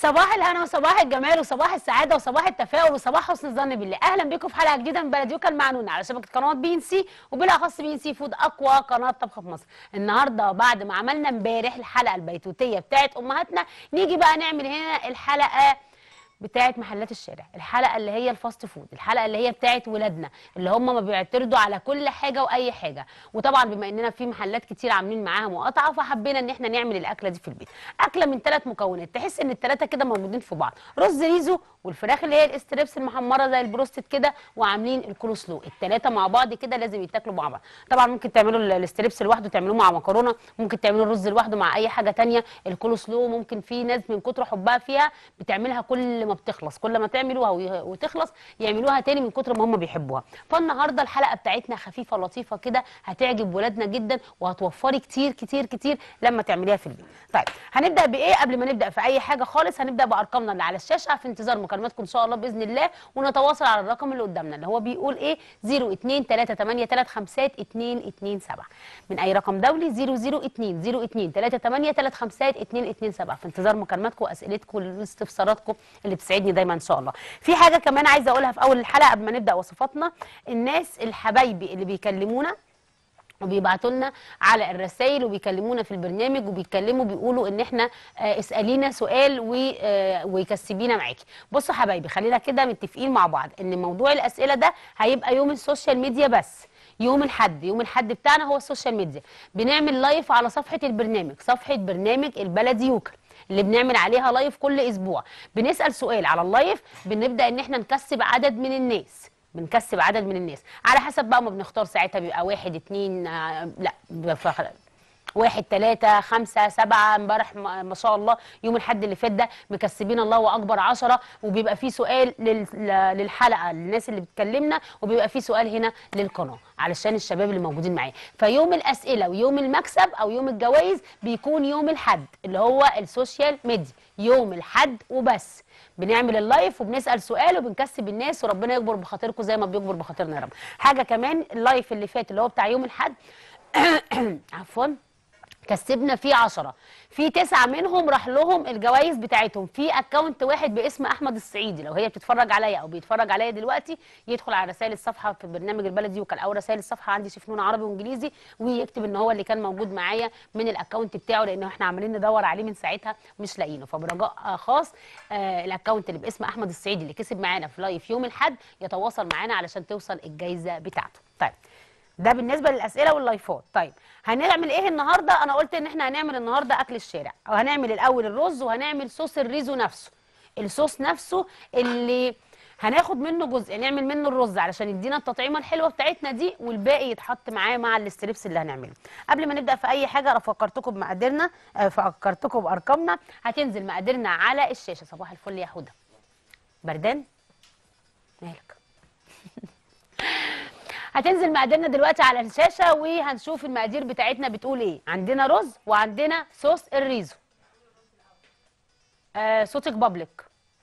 صباح الهنا وصباح الجمال وصباح السعاده وصباح التفاؤل وصباح حسن الظن بالله اهلا بكم في حلقه جديده من بلديوكا المعنونه على شبكه قنوات بي ان سي وبالاخص بي ان سي فود اقوى قناه طبخ في مصر النهارده بعد ما عملنا امبارح الحلقه البيتوتيه بتاعت امهاتنا نيجي بقى نعمل هنا الحلقه بتاعت محلات الشارع الحلقه اللي هي الفاست فود الحلقه اللي هي بتاعت ولادنا اللي هم ما بيعترضوا على كل حاجه واي حاجه وطبعا بما اننا في محلات كتير عاملين معاها مقاطعه فحبينا ان احنا نعمل الاكله دي في البيت اكله من ثلاث مكونات تحس ان الثلاثه كده موجودين في بعض رز ريزو والفراخ اللي هي الاستريبس المحمره زي البروستد كده وعاملين الكولوسلو الثلاثه مع بعض كده لازم يتاكلوا مع بعض طبعا ممكن تعملوا ال- الاستريبس لوحده تعملوه مع مكرونه ممكن تعملوا الرز لوحده مع اي حاجه تانية الكولوسلو ممكن في ناس من كتر حبها فيها بتعملها كل ما بتخلص كل ما تعملوها وي- وتخلص يعملوها تاني من كتر ما هم بيحبوها فالنهارده الحلقه بتاعتنا خفيفه لطيفه كده هتعجب ولادنا جدا وهتوفري كتير كتير كتير لما تعمليها في البيت طيب هنبدا بايه قبل ما نبدا في اي حاجه خالص هنبدا بارقامنا اللي على الشاشه في انتظار مكالماتكم ان شاء الله باذن الله ونتواصل على الرقم اللي قدامنا اللي هو بيقول ايه 0238335 من اي رقم دولي 002 0238335 في انتظار مكالماتكم واسئلتكم واستفساراتكم اللي بتسعدني دايما ان شاء الله في حاجه كمان عايزه اقولها في اول الحلقه قبل ما نبدا وصفاتنا الناس الحبايبي اللي بيكلمونا وبيبعتوا لنا على الرسائل وبيكلمونا في البرنامج وبيتكلموا بيقولوا ان احنا آه، اسالينا سؤال و- آه، ويكسبينا معاكي بصوا حبايبي خلينا كده متفقين مع بعض ان موضوع الاسئله ده هيبقى يوم السوشيال ميديا بس يوم الحد يوم الحد بتاعنا هو السوشيال ميديا بنعمل لايف على صفحه البرنامج صفحه برنامج البلدي يوكل اللي بنعمل عليها لايف كل اسبوع بنسال سؤال على اللايف بنبدا ان احنا نكسب عدد من الناس بنكسب عدد من الناس على حسب بقى ما بنختار ساعتها بيبقى واحد اتنين آه، لا بيبقى فخ- واحد تلاتة خمسة سبعة امبارح ما ما شاء الله يوم الحد اللي فات ده مكسبين الله أكبر عشرة وبيبقى فيه سؤال لل- ل- للحلقة للناس اللي بتكلمنا وبيبقى فيه سؤال هنا للقناة علشان الشباب اللي موجودين معايا فيوم الأسئلة ويوم المكسب أو يوم الجوائز بيكون يوم الحد اللي هو السوشيال ميديا يوم الحد وبس بنعمل اللايف وبنسال سؤال وبنكسب الناس وربنا يكبر بخاطركم زي ما بيكبر بخاطرنا يا رب حاجه كمان اللايف اللي فات اللي هو بتاع يوم الحد عفوا كسبنا فيه 10 في تسعة منهم راح لهم الجوائز بتاعتهم في اكونت واحد باسم احمد الصعيدي لو هي بتتفرج عليا او بيتفرج عليا دلوقتي يدخل على رسائل الصفحه في برنامج البلدي وكان او رسائل الصفحه عندي شفنون عربي وانجليزي ويكتب ان هو اللي كان موجود معايا من الاكونت بتاعه لان احنا عمالين ندور عليه من ساعتها مش لاقيينه فبرجاء آه، خاص آه الاكونت اللي باسم احمد الصعيدي اللي كسب معانا في لايف يوم الاحد يتواصل معانا علشان توصل الجايزه بتاعته طيب ده بالنسبه للاسئله واللايفات طيب هنعمل ايه النهارده انا قلت ان احنا هنعمل النهارده اكل الشارع او هنعمل الاول الرز وهنعمل صوص الريزو نفسه الصوص نفسه اللي هناخد منه جزء نعمل منه الرز علشان يدينا التطعيمه الحلوه بتاعتنا دي والباقي يتحط معاه مع الاستريبس اللي هنعمله قبل ما نبدا في اي حاجه انا فكرتكم بمقاديرنا آه، فكرتكم بارقامنا هتنزل مقاديرنا على الشاشه صباح الفل يا هدى بردان مالك هتنزل مقاديرنا دلوقتي على الشاشه وهنشوف المقادير بتاعتنا بتقول ايه عندنا رز وعندنا صوص الريزو آه صوتك بابليك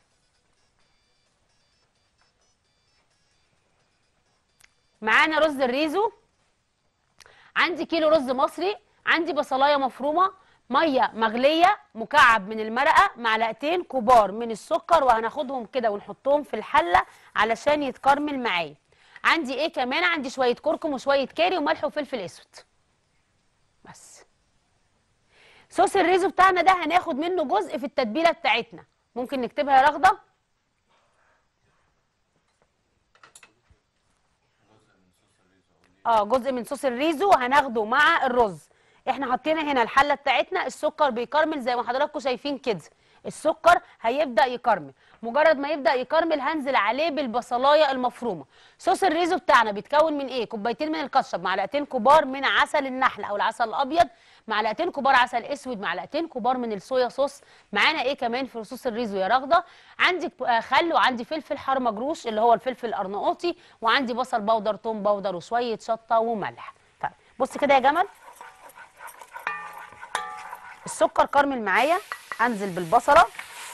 معانا رز الريزو عندي كيلو رز مصري عندي بصلايه مفرومه ميه مغليه مكعب من المرقه معلقتين كبار من السكر وهناخدهم كده ونحطهم في الحله علشان يتكرمل معايا عندي ايه كمان عندي شويه كركم وشويه كاري وملح وفلفل اسود بس صوص الريزو بتاعنا ده هناخد منه جزء في التتبيله بتاعتنا ممكن نكتبها يا رغده اه جزء من صوص الريزو هناخده مع الرز احنا حطينا هنا الحله بتاعتنا السكر بيكرمل زي ما حضراتكم شايفين كده السكر هيبدا يكرمل مجرد ما يبدا يكرمل هنزل عليه بالبصلايه المفرومه صوص الريزو بتاعنا بيتكون من ايه كوبايتين من الكاتشب معلقتين كبار من عسل النحل او العسل الابيض معلقتين كبار عسل اسود معلقتين كبار من الصويا صوص معانا ايه كمان في صوص الريزو يا رغده عندي آه، خل وعندي فلفل حار مجروش اللي هو الفلفل الارناؤوطي وعندي بصل بودر توم بودر وشويه شطه وملح طيب بص كده يا جمل السكر كرمل معايا انزل بالبصله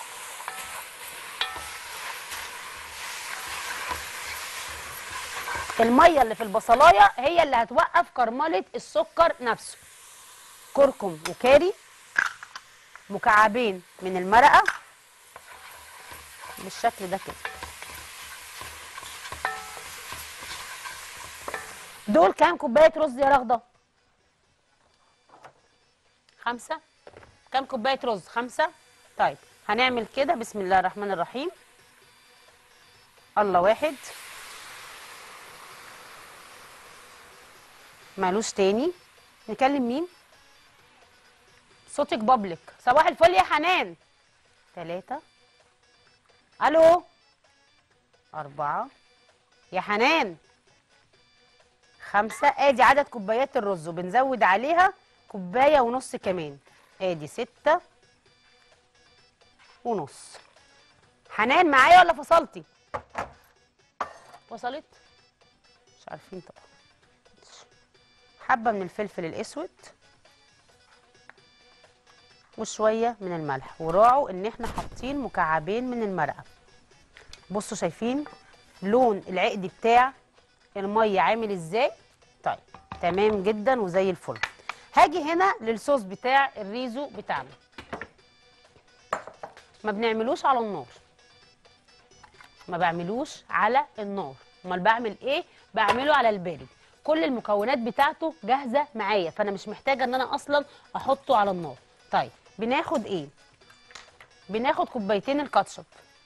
الميه اللي في البصلايه هي اللي هتوقف كرمله السكر نفسه كركم وكاري مكعبين من المرقه بالشكل ده كده دول كام كوبايه رز يا رغده خمسه كام كوبايه رز خمسه طيب هنعمل كده بسم الله الرحمن الرحيم الله واحد مالوش تاني نكلم مين صوتك بابليك صباح الفل يا حنان ثلاثة ألو أربعة يا حنان خمسة ادي عدد كوبايات الرز وبنزود عليها كوباية ونص كمان ادي ستة ونص حنان معايا ولا فصلتي وصلت مش عارفين طبعا حبة من الفلفل الأسود وشوية من الملح وراعوا إن إحنا حاطين مكعبين من المرقة بصوا شايفين لون العقد بتاع المية عامل إزاي طيب تمام جدا وزي الفل هاجي هنا للصوص بتاع الريزو بتاعنا ما بنعملوش على النار ما بعملوش على النار امال بعمل ايه بعمله على البارد كل المكونات بتاعته جاهزه معايا فانا مش محتاجه ان انا اصلا احطه على النار طيب بناخد ايه بناخد كوبايتين الكاتشب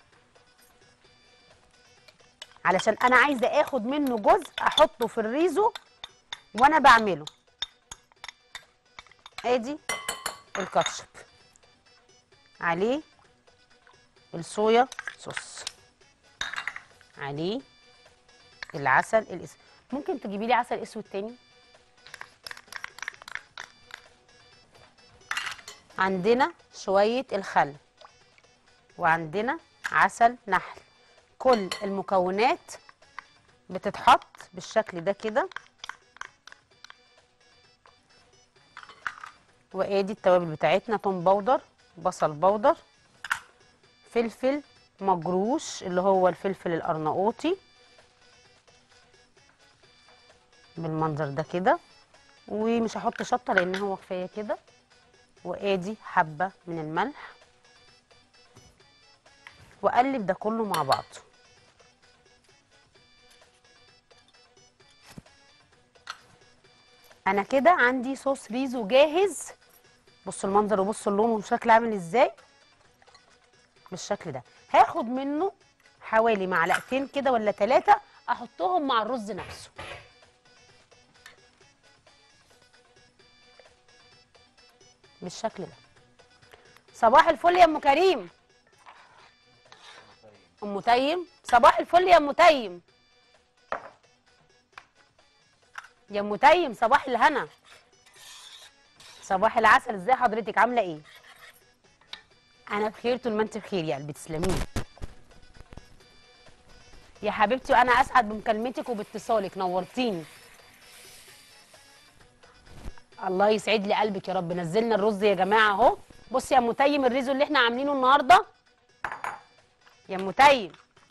علشان انا عايزه اخد منه جزء احطه في الريزو وانا بعمله ادي الكاتشب عليه الصويا صوص عليه العسل الاسود ممكن تجيبي لي عسل اسود تاني عندنا شويه الخل وعندنا عسل نحل كل المكونات بتتحط بالشكل ده كده وادي التوابل بتاعتنا توم باودر بصل باودر فلفل مجروش اللي هو الفلفل القرناطي بالمنظر ده كده ومش هحط شطه لان هو كفايه كده وادي حبه من الملح واقلب ده كله مع بعضه انا كده عندي صوص ريزو جاهز بصوا المنظر وبصوا اللون والشكل عامل ازاي بالشكل ده هاخد منه حوالي معلقتين كده ولا ثلاثه احطهم مع الرز نفسه بالشكل ده صباح الفل يا ام كريم ام تيم صباح الفل يا ام تيم يا ام تيم صباح الهنا صباح العسل ازاي حضرتك عامله ايه انا بخير طول ما انت بخير يا قلبي تسلمي يا حبيبتي وانا اسعد بمكالمتك وباتصالك نورتيني الله يسعد لي قلبك يا رب نزلنا الرز يا جماعه اهو بصي يا ام تيم الريزو اللي احنا عاملينه النهارده يا ام تيم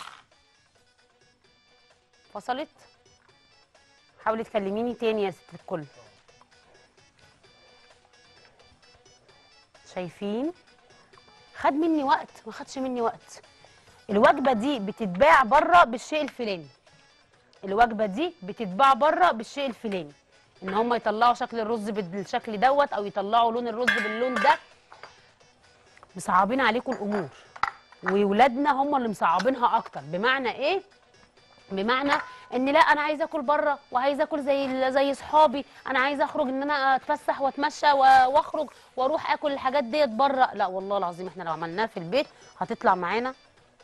فصلت حاولي تكلميني تاني يا ست الكل شايفين خد مني وقت ما خدش مني وقت الوجبه دي بتتباع بره بالشيء الفلاني الوجبه دي بتتباع بره بالشيء الفلاني ان هم يطلعوا شكل الرز بالشكل دوت او يطلعوا لون الرز باللون ده مصعبين عليكم الامور وولادنا هم اللي مصعبينها اكتر بمعنى ايه بمعنى ان لا انا عايزه اكل بره وعايزه اكل زي زي صحابي انا عايزه اخرج ان انا اتفسح واتمشى و- واخرج واروح اكل الحاجات ديت بره لا والله العظيم احنا لو عملناها في البيت هتطلع معانا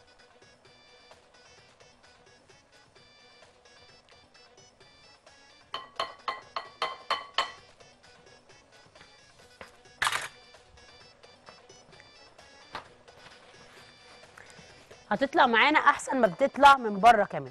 هتطلع معانا احسن ما بتطلع من بره كمان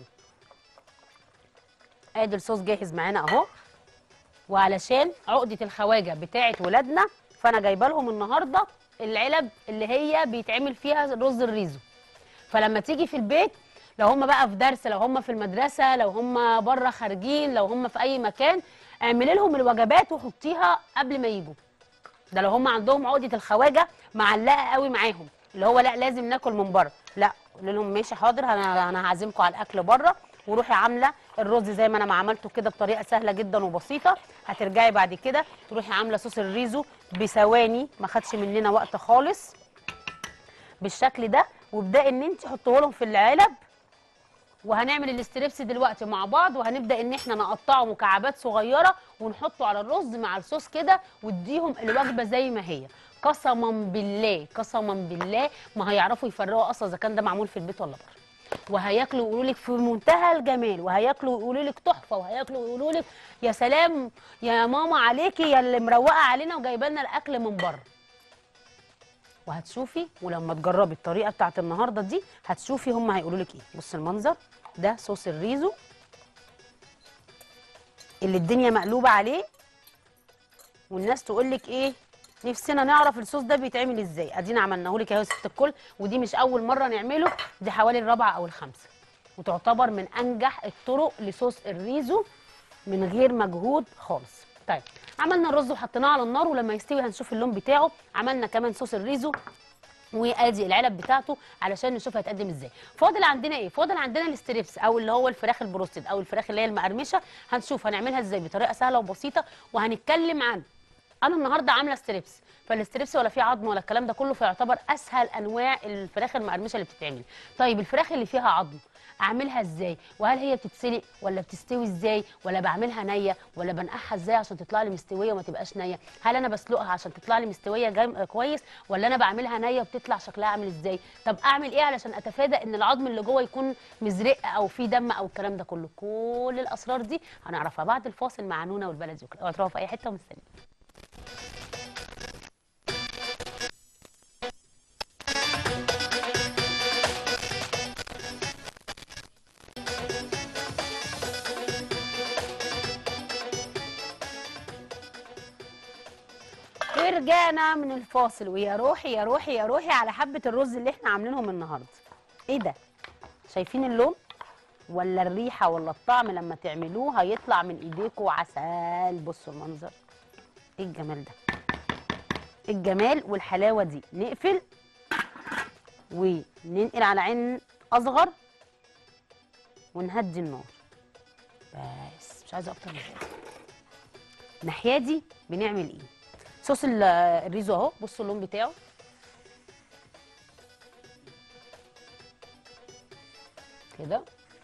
ادي الصوص جاهز معانا اهو وعلشان عقده الخواجه بتاعه ولادنا فانا جايبه لهم النهارده العلب اللي هي بيتعمل فيها رز الريزو فلما تيجي في البيت لو هم بقى في درس لو هم في المدرسه لو هم بره خارجين لو هم في اي مكان اعملي لهم الوجبات وحطيها قبل ما يجوا ده لو هم عندهم عقده الخواجه معلقه قوي معاهم اللي هو لا لازم ناكل من بره لا قول لهم ماشي حاضر انا انا هعزمكم على الاكل بره وروحي عامله الرز زي ما انا ما عملته كده بطريقه سهله جدا وبسيطه هترجعي بعد كده تروحي عامله صوص الريزو بثواني ما خدش مننا وقت خالص بالشكل ده وابداي ان انت حطيه لهم في العلب وهنعمل الاستريبس دلوقتي مع بعض وهنبدا ان احنا نقطعه مكعبات صغيره ونحطه على الرز مع الصوص كده واديهم الوجبه زي ما هي قسما بالله قسما بالله ما هيعرفوا يفرقوا اصلا اذا كان ده معمول في البيت ولا بره وهياكلوا ويقولوا لك في منتهى الجمال وهياكلوا ويقولوا لك تحفه وهياكلوا ويقولوا لك يا سلام يا ماما عليكي يا اللي مروقه علينا وجايبه لنا الاكل من بره وهتشوفي ولما تجربي الطريقه بتاعت النهارده دي هتشوفي هم هيقولوا لك ايه بص المنظر ده صوص الريزو اللي الدنيا مقلوبه عليه والناس تقول لك ايه نفسنا نعرف الصوص ده بيتعمل ازاي ادينا عملناه لك اهو يا ست الكل ودي مش اول مره نعمله دي حوالي الرابعه او الخامسه وتعتبر من انجح الطرق لصوص الريزو من غير مجهود خالص طيب عملنا الرز وحطيناه على النار ولما يستوي هنشوف اللون بتاعه عملنا كمان صوص الريزو وادي العلب بتاعته علشان نشوف هيتقدم ازاي فاضل عندنا ايه فاضل عندنا الاستريبس او اللي هو الفراخ البروستد او الفراخ اللي هي المقرمشه هنشوف هنعملها ازاي بطريقه سهله وبسيطه وهنتكلم عن انا النهارده عامله ستريبس فالستريبس ولا فيه عظم ولا الكلام ده كله فيعتبر اسهل انواع الفراخ المقرمشه اللي بتتعمل طيب الفراخ اللي فيها عظم اعملها ازاي وهل هي بتتسلق ولا بتستوي ازاي ولا بعملها نيه ولا بنقعها ازاي عشان تطلع لي مستويه وما تبقاش نيه هل انا بسلقها عشان تطلع لي مستويه جاي كويس ولا انا بعملها نيه وبتطلع شكلها عامل ازاي طب اعمل ايه علشان اتفادى ان العظم اللي جوه يكون مزرق او فيه دم او الكلام ده كله كل الاسرار دي هنعرفها بعد الفاصل مع نونا والبلدي وكده اوعوا تروحوا في اي حته ومستنيين ورجعنا من الفاصل ويا روحي يا روحي يا روحي على حبة الرز اللي احنا عاملينهم النهارده ايه ده شايفين اللون ولا الريحة ولا الطعم لما تعملوه هيطلع من ايديكوا عسل بصوا المنظر ايه الجمال ده إيه الجمال والحلاوة دي نقفل وننقل على عين اصغر ونهدي النار بس مش عايزه اكتر من كده الناحيه دي بنعمل ايه صوص ال- الريزو اهو بصوا اللون بتاعه كده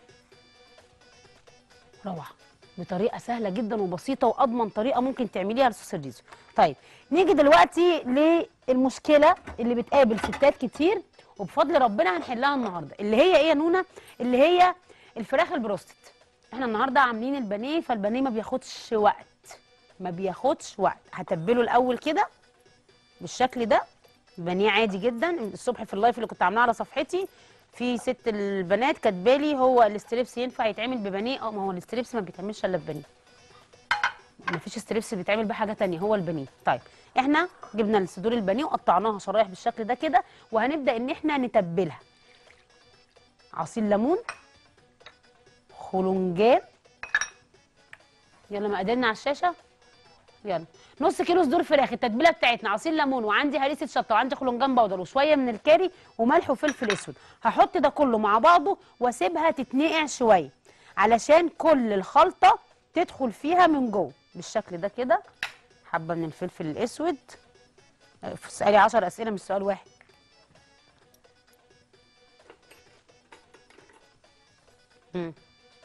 روعه بطريقه سهله جدا وبسيطه واضمن طريقه ممكن تعمليها لصوص الريزو طيب نيجي دلوقتي للمشكله اللي بتقابل ستات كتير وبفضل ربنا هنحلها النهارده اللي هي ايه يا نونا اللي هي الفراخ البروستد احنا النهارده عاملين البانيه فالبانيه ما بياخدش وقت ما بياخدش وقت هتبله الاول كده بالشكل ده بانيه عادي جدا الصبح في اللايف اللي كنت عاملاه على صفحتي في ست البنات كاتبالي هو الاستريبس ينفع يتعمل ببانيه اه ما هو الاستريبس ما بيتعملش الا ببانيه ما فيش ستريبس بيتعمل بحاجه تانية هو البانيه طيب احنا جبنا صدور البانيه وقطعناها شرايح بالشكل ده كده وهنبدا ان احنا نتبلها عصير ليمون خلنجان يلا مقاديرنا على الشاشه يلا نص كيلو صدور فراخ التتبيله بتاعتنا عصير ليمون وعندي هريسه شطه وعندي خلنجان بودر وشويه من الكاري وملح وفلفل اسود هحط ده كله مع بعضه واسيبها تتنقع شويه علشان كل الخلطه تدخل فيها من جوه بالشكل ده كده حبه من الفلفل الاسود أه، اسالي 10 اسئله مش سؤال واحد مم.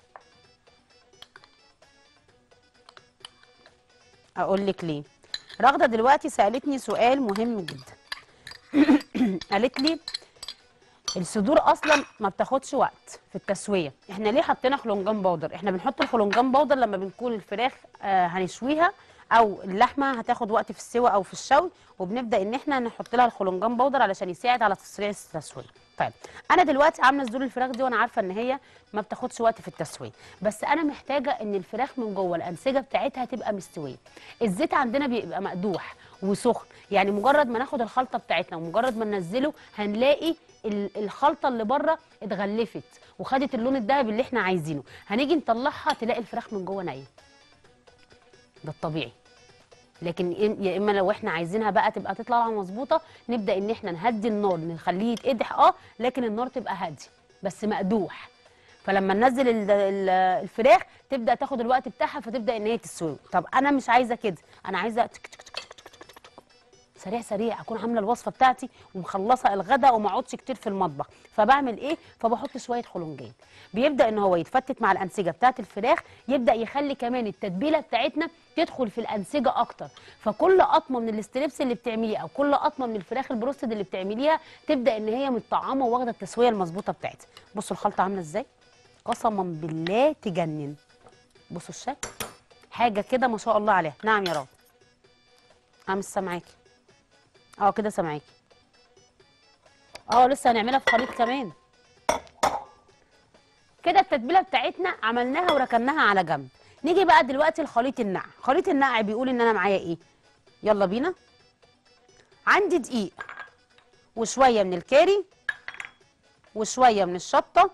اقول لك ليه رغده دلوقتي سالتني سؤال مهم جدا قالت لي الصدور اصلا ما بتاخدش وقت في التسويه احنا ليه حطينا خلنجان بودر احنا بنحط الخلنجان بودر لما بنكون الفراخ آه هنشويها او اللحمه هتاخد وقت في السوا او في الشوي وبنبدا ان احنا نحط لها الخلنجان بودر علشان يساعد على تسريع التسويه طيب انا دلوقتي عامله صدور الفراخ دي وانا عارفه ان هي ما بتاخدش وقت في التسويه بس انا محتاجه ان الفراخ من جوه الانسجه بتاعتها تبقى مستويه الزيت عندنا بيبقى مقدوح وسخن يعني مجرد ما ناخد الخلطه بتاعتنا ومجرد ما ننزله هنلاقي ال- الخلطه اللي بره اتغلفت وخدت اللون الذهبي اللي احنا عايزينه هنيجي نطلعها تلاقي الفراخ من جوه نيه ده الطبيعي لكن إن- يا اما لو احنا عايزينها بقى تبقى تطلع مظبوطه نبدا ان احنا نهدي النار نخليه يتقدح اه لكن النار تبقى هاديه بس مقدوح فلما ننزل ال- ال- الفراخ تبدا تاخد الوقت بتاعها فتبدا ان هي تستوي طب انا مش عايزه كده انا عايزه تك تك تك تك تك تك تك. سريع سريع اكون عامله الوصفه بتاعتي ومخلصه الغداء وما اقعدش كتير في المطبخ فبعمل ايه فبحط شويه خلنجان بيبدا ان هو يتفتت مع الانسجه بتاعه الفراخ يبدا يخلي كمان التتبيله بتاعتنا تدخل في الانسجه اكتر فكل قطمه من الاستريبس اللي بتعمليه او كل قطمه من الفراخ البروستد اللي بتعمليها تبدا ان هي متطعمه واخده التسويه المظبوطه بتاعتها بصوا الخلطه عامله ازاي قسما بالله تجنن بصوا الشكل حاجه كده ما شاء الله عليها نعم يا رب انا مش سامعاكي اه كده سامعاكي اه لسه هنعملها في خليط كمان كده التتبيله بتاعتنا عملناها وركناها على جنب نيجي بقى دلوقتي لخليط النقع خليط النقع بيقول ان انا معايا ايه يلا بينا عندي دقيق وشويه من الكاري وشويه من الشطه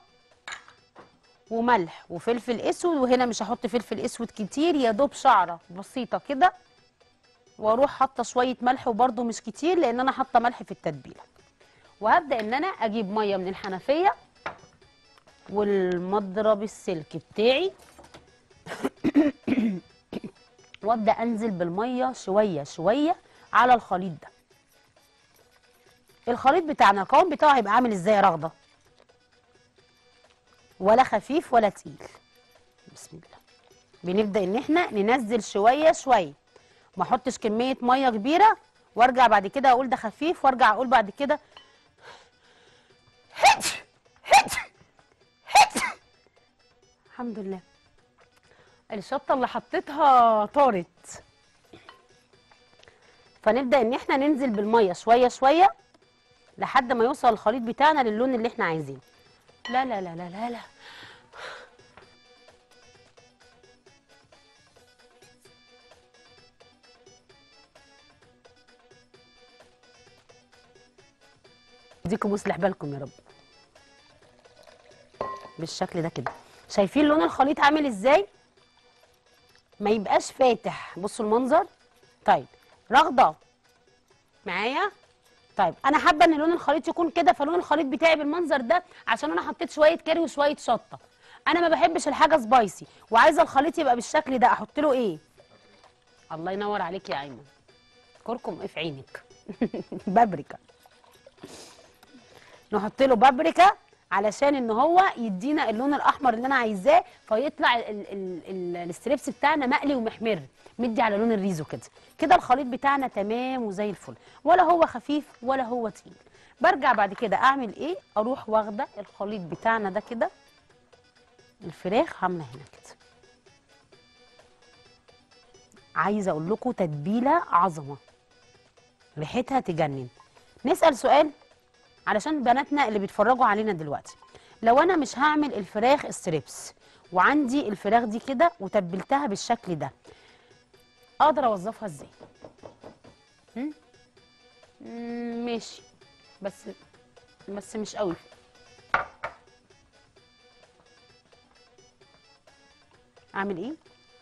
وملح وفلفل اسود وهنا مش هحط فلفل اسود كتير يا دوب شعره بسيطه كده واروح حاطه شويه ملح وبرده مش كتير لان انا حاطه ملح في التتبيله وهبدا ان انا اجيب ميه من الحنفيه والمضرب السلك بتاعي وابدا انزل بالميه شويه شويه على الخليط ده الخليط بتاعنا القوام بتاعه هيبقى عامل ازاي يا رغده ولا خفيف ولا تقيل بسم الله بنبدا ان احنا ننزل شويه شويه ما احطش كميه ميه كبيره وارجع بعد كده اقول ده خفيف وارجع اقول بعد كده الحمد لله الشطه اللي حطيتها طارت فنبدا ان احنا ننزل بالميه شويه شويه لحد ما يوصل الخليط بتاعنا للون اللي احنا عايزينه لا لا لا لا لا لا يديكم ويصلح بالكم يا رب بالشكل ده كده شايفين لون الخليط عامل ازاي ما يبقاش فاتح بصوا المنظر طيب رغده معايا طيب انا حابه ان لون الخليط يكون كده فلون الخليط بتاعي بالمنظر ده عشان انا حطيت شويه كاري وشويه شطه انا ما بحبش الحاجه سبايسي وعايزه الخليط يبقى بالشكل ده احط له ايه الله ينور عليك يا ايمن كركم ايه في عينك بابريكا نحط له بابريكا علشان ان هو يدينا اللون الاحمر اللي انا عايزاه فيطلع ال- ال- ال- ال- الستريبس بتاعنا مقلي ومحمر مدي على لون الريزو كده كده الخليط بتاعنا تمام وزي الفل ولا هو خفيف ولا هو تقيل برجع بعد كده اعمل ايه اروح واخده الخليط بتاعنا ده كده الفراخ عامله هنا كده عايزه اقول لكم تتبيله عظمه ريحتها تجنن نسال سؤال علشان بناتنا اللي بيتفرجوا علينا دلوقتي لو انا مش هعمل الفراخ ستريبس وعندي الفراخ دي كده وتبلتها بالشكل ده اقدر اوظفها ازاي هم؟ مم، ماشي بس بس مش قوي اعمل ايه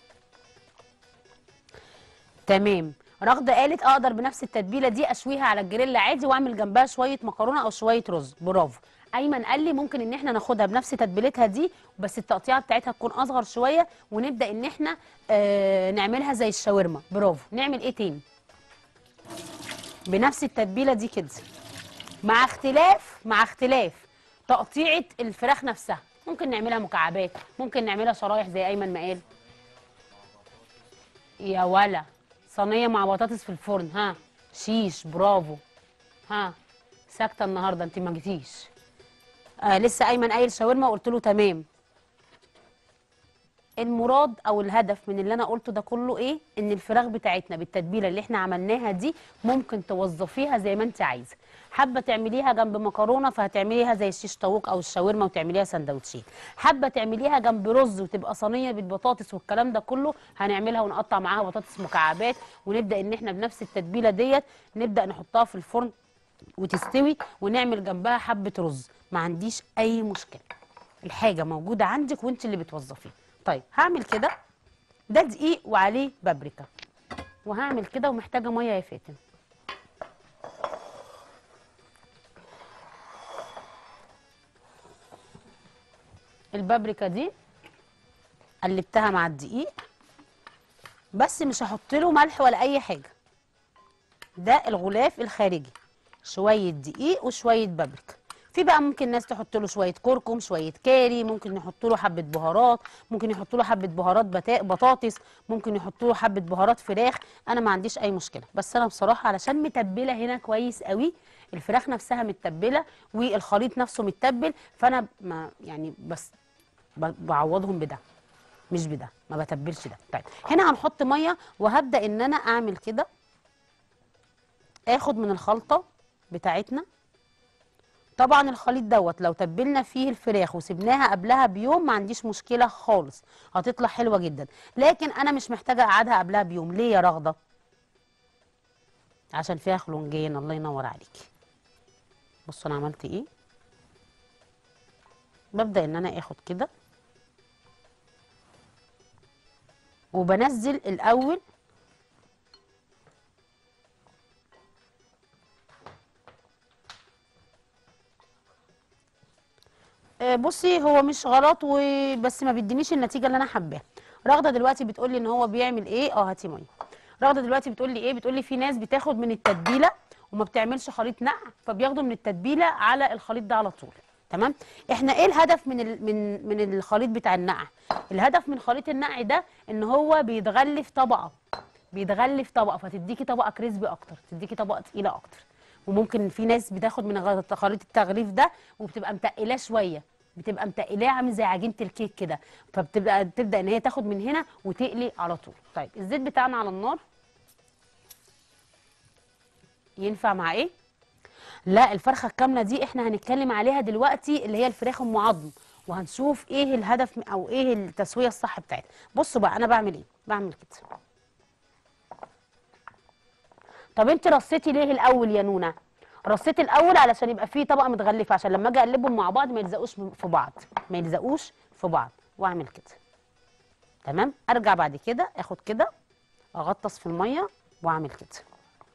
تمام رغده قالت اقدر بنفس التتبيله دي اشويها على الجريل عادي واعمل جنبها شويه مكرونه او شويه رز برافو ايمن قال لي ممكن ان احنا ناخدها بنفس تتبيلتها دي بس التقطيعه بتاعتها تكون اصغر شويه ونبدا ان احنا آه نعملها زي الشاورما برافو نعمل ايه تاني بنفس التتبيله دي كده مع اختلاف مع اختلاف تقطيعه الفراخ نفسها ممكن نعملها مكعبات ممكن نعملها شرايح زي ايمن ما قال يا ولا صينيه مع بطاطس في الفرن ها شيش برافو ها ساكته النهارده انت ما جيتيش آه لسه ايمن قايل شاورما وقلت له تمام المراد او الهدف من اللي انا قلته ده كله ايه ان الفراخ بتاعتنا بالتتبيله اللي احنا عملناها دي ممكن توظفيها زي ما انت عايزه حابه تعمليها جنب مكرونه فهتعمليها زي الشيش طاووق او الشاورما وتعمليها سندوتشين حابه تعمليها جنب رز وتبقى صينيه بالبطاطس والكلام ده كله هنعملها ونقطع معاها بطاطس مكعبات ونبدا ان احنا بنفس التتبيله ديت نبدا نحطها في الفرن وتستوي ونعمل جنبها حبه رز ما عنديش اي مشكله الحاجه موجوده عندك وانت اللي بتوظفيها طيب هعمل كده ده دقيق وعليه بابريكا وهعمل كده ومحتاجه ميه يا فاتن البابريكا دي قلبتها مع الدقيق بس مش هحط له ملح ولا اي حاجه ده الغلاف الخارجي شويه دقيق وشويه بابريكا في بقى ممكن ناس تحط له شويه كركم شويه كاري ممكن يحطوا له حبه بهارات ممكن يحطوا له حبه بهارات بتا- بطاطس ممكن يحطوا له حبه بهارات فراخ انا ما عنديش اي مشكله بس انا بصراحه علشان متبله هنا كويس قوي الفراخ نفسها متبله والخليط نفسه متبل فانا ما يعني بس ب- بعوضهم بده مش بده ما بتبلش ده طيب هنا هنحط ميه وهبدا ان انا اعمل كده اخد من الخلطه بتاعتنا طبعا الخليط دوت لو تبلنا فيه الفراخ وسبناها قبلها بيوم ما عنديش مشكله خالص هتطلع حلوه جدا لكن انا مش محتاجه اقعدها قبلها بيوم ليه يا رغده عشان فيها خلنجين الله ينور عليكي بصوا انا عملت ايه ببدا ان انا اخد كده وبنزل الاول آه، بصي هو مش غلط وبس ما بيدينيش النتيجه اللي انا حباها رغده دلوقتي بتقول لي ان هو بيعمل ايه اه هاتي ميه رغده دلوقتي بتقول لي ايه بتقول لي في ناس بتاخد من التتبيله وما بتعملش خليط نقع فبياخدوا من التتبيله على الخليط ده على طول تمام احنا ايه الهدف من ال من من الخليط بتاع النقع الهدف من خليط النقع ده ان هو بيتغلف طبقه بيتغلف طبقه فتديكي طبقه كريسبي اكتر تديكي طبقه تقيله اكتر وممكن في ناس بتاخد من غ- خليط التغليف ده وبتبقى متقلاه شويه بتبقى متقلاه عامل زي عجينه الكيك كده فبتبقى تبدا ان هي تاخد من هنا وتقلي على طول طيب الزيت بتاعنا على النار ينفع مع ايه لا الفرخه الكامله دي احنا هنتكلم عليها دلوقتي اللي هي الفراخ ام عظم وهنشوف ايه الهدف م- او ايه التسويه الصح بتاعتها بصوا بقى انا بعمل ايه بعمل كده طب انت رصيتي ليه الاول يا نونا رصيت الاول علشان يبقى فيه طبقه متغلفه عشان لما اجي اقلبهم مع بعض ما يلزقوش في بعض ما يلزقوش في بعض واعمل كده تمام ارجع بعد كده اخد كده اغطس في الميه واعمل كده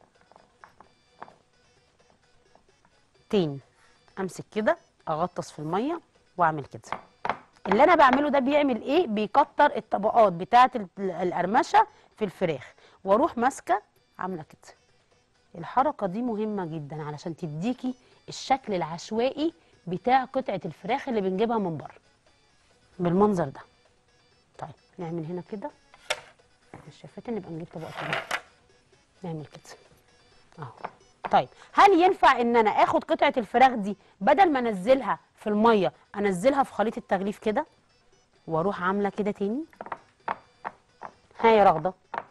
تاني امسك كده اغطس في الميه واعمل كده اللي انا بعمله ده بيعمل ايه بيكتر الطبقات بتاعه ال- القرمشه في الفراخ واروح ماسكه عامله كده الحركه دي مهمه جدا علشان تديكي الشكل العشوائي بتاع قطعه الفراخ اللي بنجيبها من بره بالمنظر ده طيب نعمل هنا كده مش شايفين نبقى نجيب طبق تاني نعمل كده اهو طيب هل ينفع ان انا اخد قطعه الفراخ دي بدل ما انزلها في الميه انزلها في خليط التغليف كده واروح عامله كده تاني ها يا رغده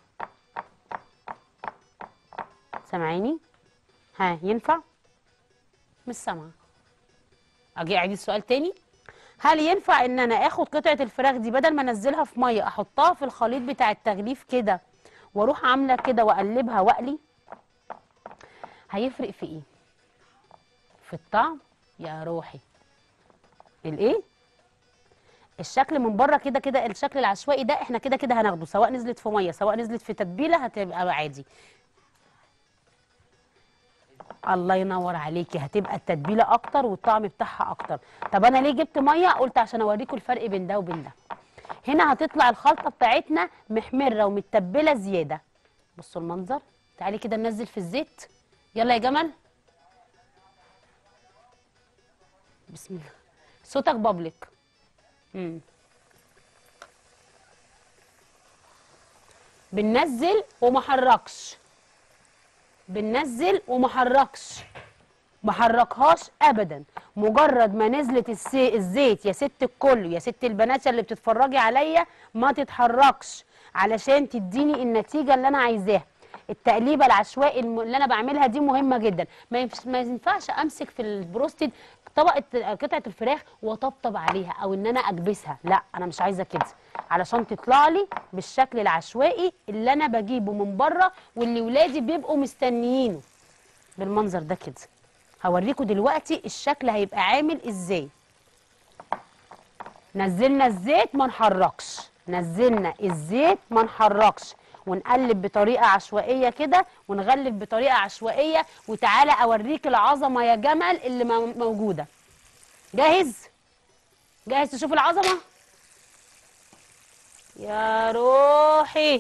سامعيني ها ينفع مش سامعه اجي اعيد السؤال تاني هل ينفع ان انا اخد قطعه الفراخ دي بدل ما انزلها في ميه احطها في الخليط بتاع التغليف كده واروح عامله كده واقلبها واقلي هيفرق في ايه في الطعم يا روحي الايه الشكل من بره كده كده الشكل العشوائي ده احنا كده كده هناخده سواء نزلت في ميه سواء نزلت في تتبيله هتبقى عادي الله ينور عليكي هتبقى التتبيله اكتر والطعم بتاعها اكتر طب انا ليه جبت ميه قلت عشان اوريكم الفرق بين ده وبين ده هنا هتطلع الخلطه بتاعتنا محمره ومتبله زياده بصوا المنظر تعالي كده ننزل في الزيت يلا يا جمل بسم الله صوتك بابليك امم بننزل وما حركش بننزل وما حركش ما حركهاش ابدا مجرد ما نزلت السي... الزيت يا ست الكل يا ست البنات اللي بتتفرجي عليا ما تتحركش علشان تديني النتيجه اللي انا عايزاها التقليبه العشوائي الم- اللي انا بعملها دي مهمه جدا ما ينفعش ما ينفعش امسك في البروستد طبقه قطعه الفراخ واطبطب عليها او ان انا اكبسها لا انا مش عايزه كده علشان تطلع لي بالشكل العشوائي اللي انا بجيبه من بره واللي ولادي بيبقوا مستنيينه بالمنظر ده كده هوريكم دلوقتي الشكل هيبقى عامل ازاي نزلنا الزيت ما نحركش نزلنا الزيت ما نحركش ونقلب بطريقه عشوائيه كده ونغلف بطريقه عشوائيه وتعالى اوريك العظمه يا جمل اللي مو- موجوده جاهز جاهز تشوف العظمه يا روحي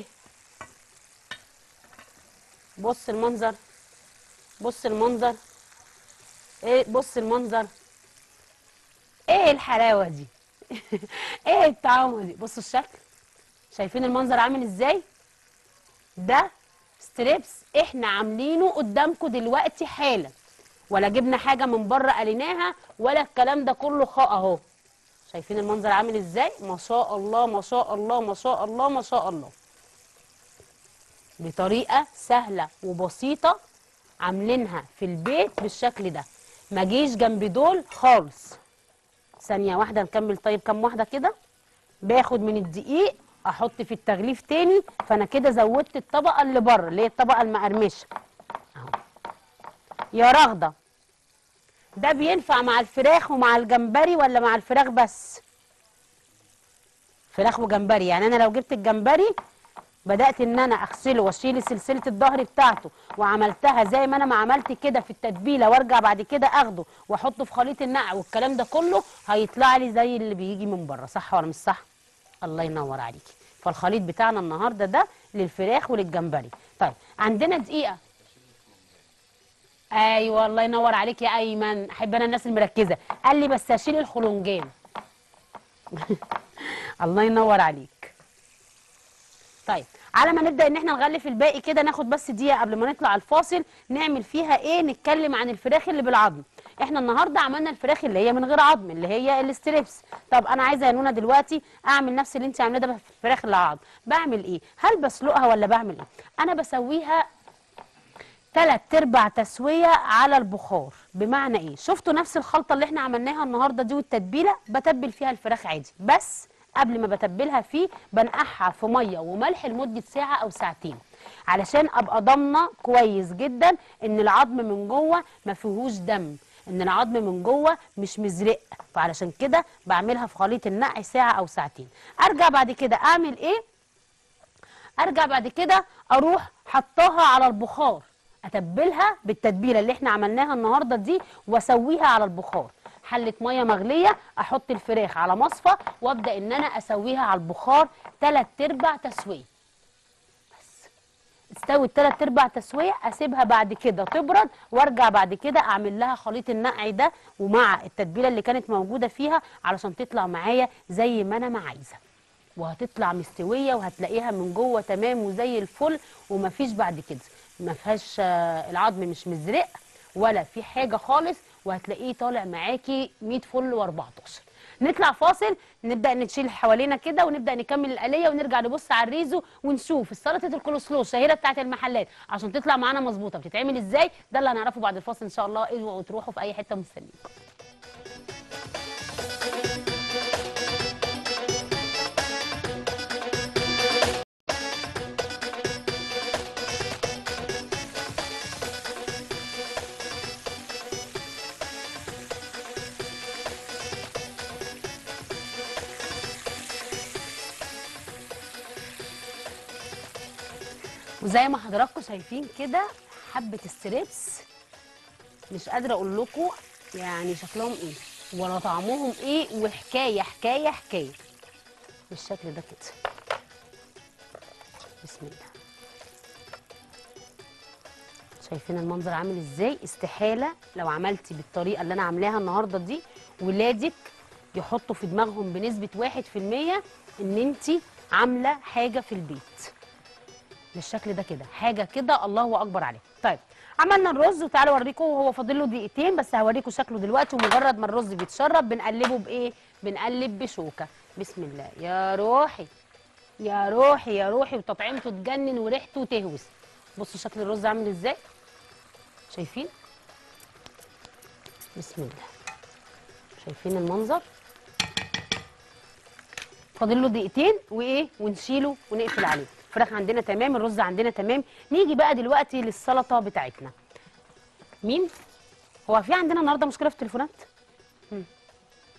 بص المنظر بص المنظر ايه بص المنظر ايه الحلاوه دي ايه الطعامه دي بصوا الشكل شايفين المنظر عامل ازاي ده ستريبس احنا عاملينه قدامكم دلوقتي حالا ولا جبنا حاجه من بره قليناها ولا الكلام ده كله خا اهو شايفين المنظر عامل ازاي ما شاء الله ما شاء الله ما شاء الله ما شاء الله بطريقه سهله وبسيطه عاملينها في البيت بالشكل ده ما جيش جنب دول خالص ثانيه واحده نكمل طيب كام واحده كده باخد من الدقيق احط في التغليف تاني فانا كده زودت الطبقه اللي بره اللي هي الطبقه المقرمشه اهو يا رغده ده بينفع مع الفراخ ومع الجمبري ولا مع الفراخ بس فراخ وجمبري يعني انا لو جبت الجمبري بدات ان انا اغسله واشيل سلسله الظهر بتاعته وعملتها زي ما انا ما عملت كده في التتبيله وارجع بعد كده اخده واحطه في خليط النقع والكلام ده كله هيطلع لي زي اللي بيجي من بره صح ولا مش صح الله ينور عليكي فالخليط بتاعنا النهارده ده للفراخ وللجمبري طيب عندنا دقيقه ايوه الله ينور عليك يا ايمن احب انا الناس المركزه قال لي بس اشيل الخلنجان الله ينور عليك طيب على ما نبدا ان احنا نغلف الباقي كده ناخد بس دقيقه قبل ما نطلع الفاصل نعمل فيها ايه نتكلم عن الفراخ اللي بالعظم احنا النهارده عملنا الفراخ اللي هي من غير عظم اللي هي الستريبس طب انا عايزه يا نونا دلوقتي اعمل نفس اللي انت عاملاه ده في الفراخ اللي على عظم بعمل ايه هل بسلقها ولا بعمل ايه انا بسويها تلات ارباع تسويه على البخار بمعنى ايه شفتوا نفس الخلطه اللي احنا عملناها النهارده دي والتتبيله بتبل فيها الفراخ عادي بس قبل ما بتبلها فيه بنقعها في ميه وملح لمده ساعه او ساعتين علشان ابقى ضامنه كويس جدا ان العظم من جوه ما فيهوش دم ان العظم من جوه مش مزرق فعلشان كده بعملها في خليط النقع ساعه او ساعتين ارجع بعد كده اعمل ايه ارجع بعد كده اروح حطاها على البخار اتبلها بالتتبيله اللي احنا عملناها النهارده دي واسويها على البخار حله ميه مغليه احط الفراخ على مصفى وابدا ان انا اسويها على البخار تلات ارباع تسويه بس تستوي التلات ارباع تسويه اسيبها بعد كده تبرد وارجع بعد كده اعمل لها خليط النقع ده ومع التتبيله اللي كانت موجوده فيها علشان تطلع معايا زي ما انا ما عايزه وهتطلع مستويه وهتلاقيها من جوه تمام وزي الفل ومفيش بعد كده ما فيهاش آه، العظم مش مزرق ولا في حاجه خالص وهتلاقيه طالع معاكي 100 فل و14 نطلع فاصل نبدا نشيل اللي حوالينا كده ونبدا نكمل الآلية ونرجع نبص على الريزو ونشوف السلطه الكولسلو الشهيره بتاعت المحلات عشان تطلع معانا مظبوطه بتتعمل ازاي ده اللي هنعرفه بعد الفاصل ان شاء الله اوعوا تروحوا في اي حته مستنيكم وزي ما حضراتكم شايفين كده حبه الستريبس مش قادره اقول لكم يعني شكلهم ايه ولا طعمهم ايه وحكايه حكايه حكايه بالشكل ده كده بسم الله شايفين المنظر عامل ازاي استحاله لو عملتي بالطريقه اللي انا عاملاها النهارده دي ولادك يحطوا في دماغهم بنسبه واحد في المية ان انت عامله حاجه في البيت بالشكل ده كده حاجه كده الله اكبر عليها طيب عملنا الرز وتعالوا اوريكم هو فاضل له دقيقتين بس هوريكم شكله دلوقتي ومجرد ما الرز بيتشرب بنقلبه بايه بنقلب بشوكه بسم الله يا روحي يا روحي يا روحي وتطعيمته تجنن وريحته تهوس بصوا شكل الرز عامل ازاي شايفين بسم الله شايفين المنظر فاضل له دقيقتين وايه ونشيله ونقفل عليه الفراخ عندنا تمام الرز عندنا تمام نيجي بقى دلوقتي للسلطه بتاعتنا مين هو في عندنا النهارده مشكله في التليفونات مم.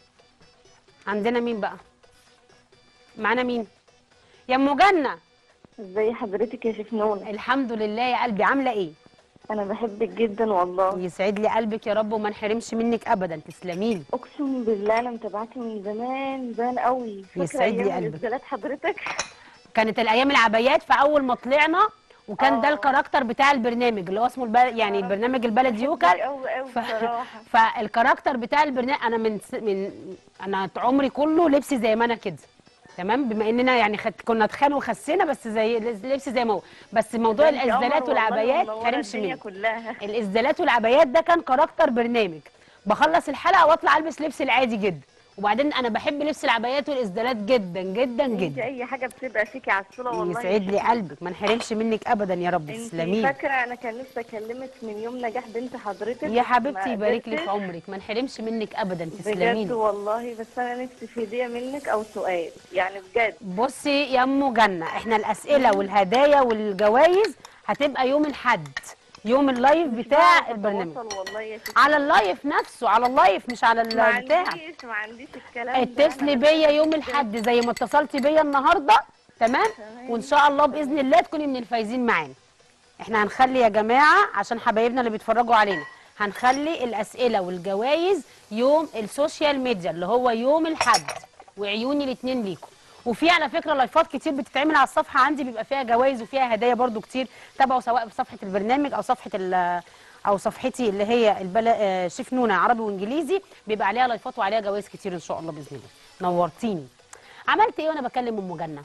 عندنا مين بقى معانا مين يا ام جنه ازي حضرتك يا شيف نونة الحمد لله يا قلبي عامله ايه انا بحبك جدا والله يسعد لي قلبك يا رب وما نحرمش منك ابدا تسلمي لي اقسم بالله انا متابعاكي من زمان زمان قوي فاكرة يسعد لي أيام قلبك. الإسدالات حضرتك كانت الايام العبايات فاول ما طلعنا وكان ده آه. الكاركتر بتاع البرنامج اللي هو اسمه البلد يعني البرنامج البلد يوكل قوي قوي ف... بصراحه فالكاركتر بتاع البرنامج انا من س... من انا عمري كله لبسي زي ما انا كده تمام بما اننا يعني خد... كنا تخان وخسينا بس زي لبسي زي ما هو بس موضوع ده أنت الازدالات قمر والله والعبايات ومنورة تحرمش الدنيا منه كلها الازدالات والعبايات ده كان كاركتر برنامج بخلص الحلقه واطلع البس لبس العادي جدا وبعدين انا بحب لبس العبايات والازدالات جدا جدا انت جدا اي حاجه بتبقى فيكي على الصوره والله يسعد لي قلبك ما نحرمش منك ابدا يا رب انت تسلمي لي. فاكره انا كان نفسي اكلمك من يوم نجاح بنت حضرتك يا حبيبتي ما يبارك لي في قدرتش. عمرك ما نحرمش منك ابدا تسلمي بجد لي والله بس انا نفسي في هديه منك او سؤال يعني بجد بصي يا ام جنه احنا الاسئله والهدايا والجوائز هتبقى يوم الحد يوم اللايف بتاع بعرف البرنامج أتواصل والله يا شيخ على اللايف نفسه على اللايف مش على ما البتاع عنديش ما عنديش الكلام ده اتصلي أنا بيا يوم بجد الحد زي ما اتصلتي بيا النهارده تمام تمام. وان شاء الله باذن الله تكوني من الفايزين معانا احنا هنخلي يا جماعه عشان حبايبنا اللي بيتفرجوا علينا هنخلي الاسئله والجوائز يوم السوشيال ميديا اللي هو يوم الحد وعيوني الاثنين ليكم وفي على فكره لايفات كتير بتتعمل على الصفحه عندي بيبقى فيها جوائز وفيها هدايا برضو كتير تابعوا سواء في صفحه البرنامج او صفحه ال- او صفحتي اللي هي البلا... آه، شيف نونا عربي وانجليزي بيبقى عليها لايفات وعليها جوائز كتير ان شاء الله باذن الله نورتيني عملت ايه وانا بكلم ام جنه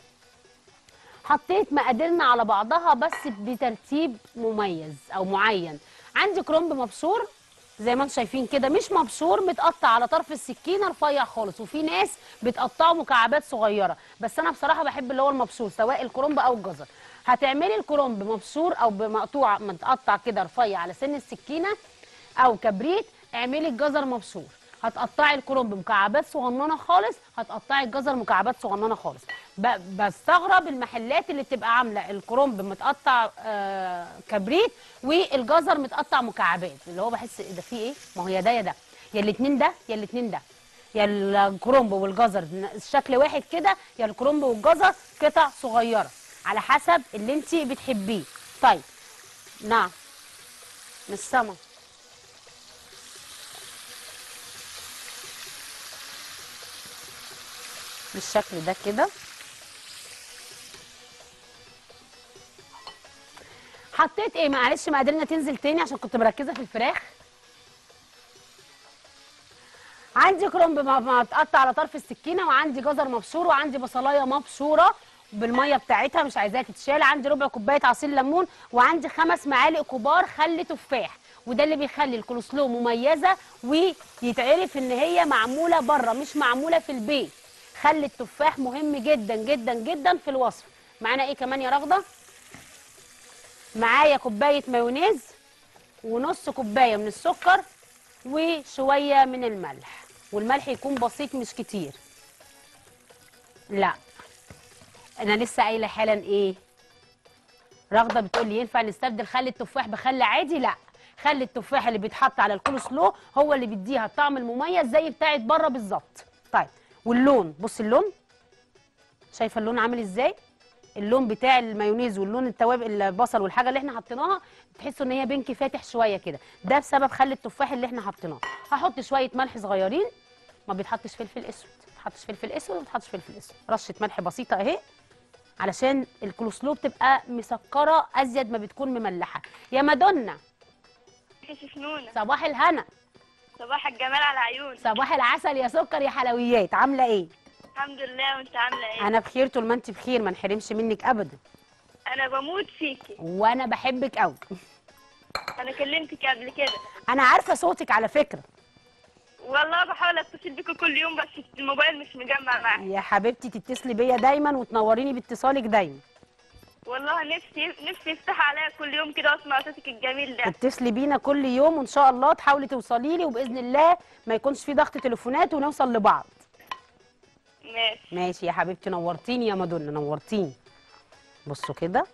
حطيت مقاديرنا على بعضها بس بترتيب مميز او معين عندي كرنب مبشور زي ما انتم شايفين كده مش مبشور متقطع على طرف السكينه رفيع خالص وفي ناس بتقطعه مكعبات صغيره بس انا بصراحه بحب اللي هو المبشور سواء الكرنب او الجزر هتعملي الكرنب مبشور او بمقطوع متقطع كده رفيع على سن السكينه او كبريت اعملي الجزر مبشور هتقطعي الكرنب مكعبات صغننه خالص هتقطعي الجزر مكعبات صغننه خالص ب- بستغرب المحلات اللي بتبقى عامله الكرنب متقطع آه كبريت والجزر متقطع مكعبات اللي هو بحس إيه ده فيه ايه ما هو يا ده يا ده يا الاتنين ده يا الاتنين ده يا الكرنب والجزر شكل واحد كده يا الكرنب والجزر قطع صغيره على حسب اللي انت بتحبيه طيب نعم مش سما بالشكل ده كده حطيت ايه معلش مقاديرنا تنزل تاني عشان كنت مركزه في الفراخ عندي كرنب م- متقطع على طرف السكينه وعندي جزر مبشور وعندي بصلايه مبشوره بالميه بتاعتها مش عايزاها تتشال عندي ربع كوبايه عصير ليمون وعندي خمس معالق كبار خل تفاح وده اللي بيخلي الكولسلو مميزه ويتعرف ان هي معموله بره مش معموله في البيت خل التفاح مهم جدا جدا جدا في الوصف معانا ايه كمان يا رغده معايا كوبايه مايونيز ونص كوبايه من السكر وشويه من الملح والملح يكون بسيط مش كتير لا انا لسه قايله حالا ايه رغده بتقول لي ينفع نستبدل خل التفاح بخل عادي لا خل التفاح اللي بيتحط على الكول سلو هو اللي بيديها الطعم المميز زي بتاعت بره بالظبط طيب واللون بص اللون شايفه اللون عامل ازاي اللون بتاع المايونيز واللون التوابل البصل والحاجه اللي احنا حطيناها تحسوا ان هي بينك فاتح شويه كده ده بسبب خل التفاح اللي احنا حطيناه هحط شويه ملح صغيرين ما بيتحطش فلفل اسود ما بيتحطش فلفل اسود ما بيتحطش فلفل اسود رشه ملح بسيطه اهي علشان الكولسلو بتبقى مسكره ازيد ما بتكون مملحه يا مادونا شيف نونة صباح الهنا صباح الجمال على عيوني صباح العسل يا سكر يا حلويات عامله ايه الحمد لله وانت عامله ايه انا بخير طول ما انت بخير ما نحرمش منك ابدا انا بموت فيكي وانا بحبك قوي انا كلمتك قبل كده انا عارفه صوتك على فكره والله بحاول اتصل بيكم كل يوم بس الموبايل مش مجمع معايا يا حبيبتي تتصلي بيا دايما وتنوريني باتصالك دايما والله نفسي نفسي يفتح عليا كل يوم كده واسمع صوتك الجميل ده اتصلي بينا كل يوم وان شاء الله تحاولي توصلي لي وباذن الله ما يكونش في ضغط تليفونات ونوصل لبعض ماشي ماشي يا حبيبتي نورتيني يا مادونا نورتيني بصوا كده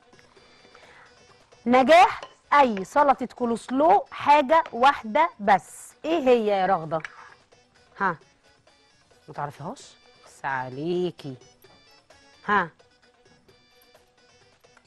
نجاح اي سلطه كولسلو حاجه واحده بس ايه هي يا رغده ها ما تعرفيهاش بس عليكي ها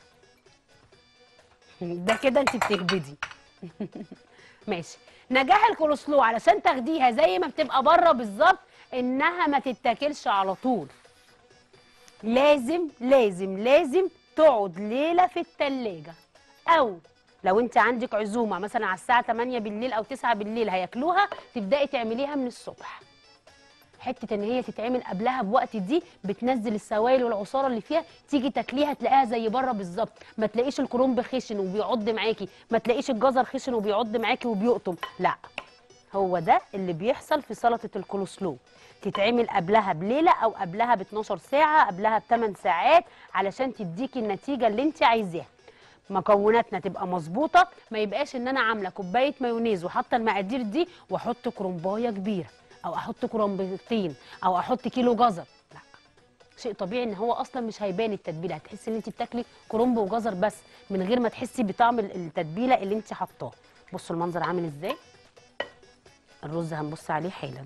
ده كده انت بتهبدي ماشي نجاح الكولسلو علشان تاخديها زي ما بتبقى بره بالظبط انها ما تتاكلش على طول لازم لازم لازم تقعد ليله في التلاجة او لو انت عندك عزومه مثلا على الساعه 8 بالليل او 9 بالليل هياكلوها تبداي تعمليها من الصبح حته ان هي تتعمل قبلها بوقت دي بتنزل السوائل والعصاره اللي فيها تيجي تاكليها تلاقيها زي بره بالظبط ما تلاقيش الكرنب خشن وبيعض معاكي ما تلاقيش الجزر خشن وبيعض معاكي وبيقطم لا هو ده اللي بيحصل في سلطه الكولوسلو تتعمل قبلها بليله او قبلها ب 12 ساعه قبلها ب 8 ساعات علشان تديكي النتيجه اللي انت عايزاها مكوناتنا تبقى مظبوطه ما يبقاش ان انا عامله كوبايه مايونيز وحاطه المقادير دي واحط كرنبايه كبيره او احط كرنبتين او احط كيلو جزر لا شيء طبيعي ان هو اصلا مش هيبان التتبيله هتحسي ان انت بتاكلي كرنب وجزر بس من غير ما تحسي بطعم التتبيله اللي انت حطاه بصوا المنظر عامل ازاي الرز هنبص عليه حالا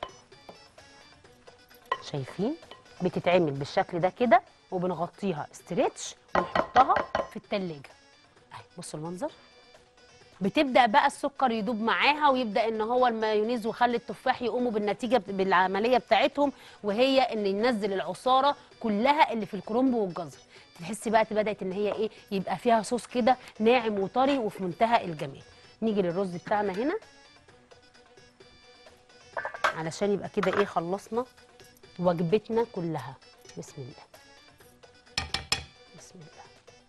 شايفين بتتعمل بالشكل ده كده وبنغطيها استريتش ونحطها في التلاجة اهي بصوا المنظر بتبدا بقى السكر يدوب معاها ويبدا ان هو المايونيز وخل التفاح يقوموا بالنتيجه بالعمليه بتاعتهم وهي ان ينزل العصاره كلها اللي في الكرنب والجزر تحسي بقى بدات ان هي ايه يبقى فيها صوص كده ناعم وطري وفي منتهى الجمال نيجي للرز بتاعنا هنا علشان يبقى كده ايه خلصنا وجبتنا كلها بسم الله بسم الله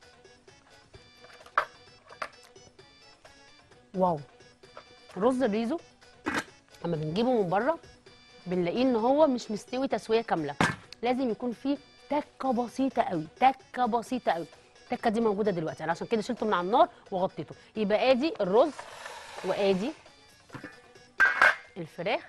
واو رز الريزو لما بنجيبه من بره بنلاقيه ان هو مش مستوي تسويه كامله لازم يكون فيه تكه بسيطه قوي تكه بسيطه قوي التكه دي موجوده دلوقتي انا عشان كده شلته من على النار وغطيته يبقى ادي الرز وادي الفراخ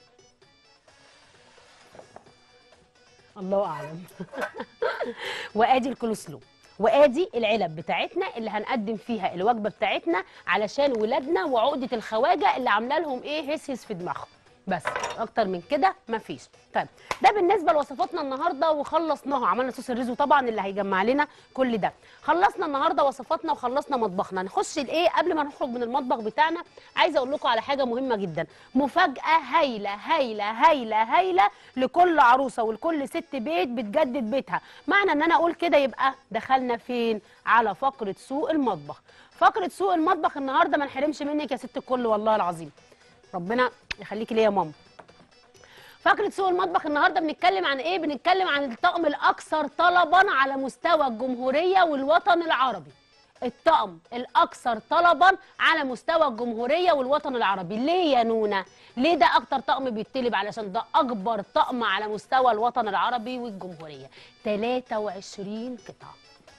الله اعلم وادي الكولسلو وادي العلب بتاعتنا اللي هنقدم فيها الوجبه بتاعتنا علشان ولادنا وعقده الخواجه اللي عامله لهم ايه هس هس في دماغهم بس اكتر من كده مفيش طيب ده بالنسبه لوصفاتنا النهارده وخلصناها عملنا صوص الريزو طبعا اللي هيجمع لنا كل ده خلصنا النهارده وصفاتنا وخلصنا مطبخنا نخش الايه قبل ما نخرج من المطبخ بتاعنا عايزه اقول لكم على حاجه مهمه جدا مفاجاه هايله هايله هايله هايله لكل عروسه ولكل ست بيت بتجدد بيتها معنى ان انا اقول كده يبقى دخلنا فين على فقره سوق المطبخ فقره سوق المطبخ النهارده ما نحرمش منك يا ست الكل والله العظيم ربنا يخليكي ليا يا ماما فقره سوق المطبخ النهارده بنتكلم عن ايه بنتكلم عن الطقم الاكثر طلبا على مستوى الجمهوريه والوطن العربي الطقم الاكثر طلبا على مستوى الجمهوريه والوطن العربي ليه يا نونا ليه ده اكتر طقم بيتطلب علشان ده اكبر طقم على مستوى الوطن العربي والجمهوريه 23 قطعه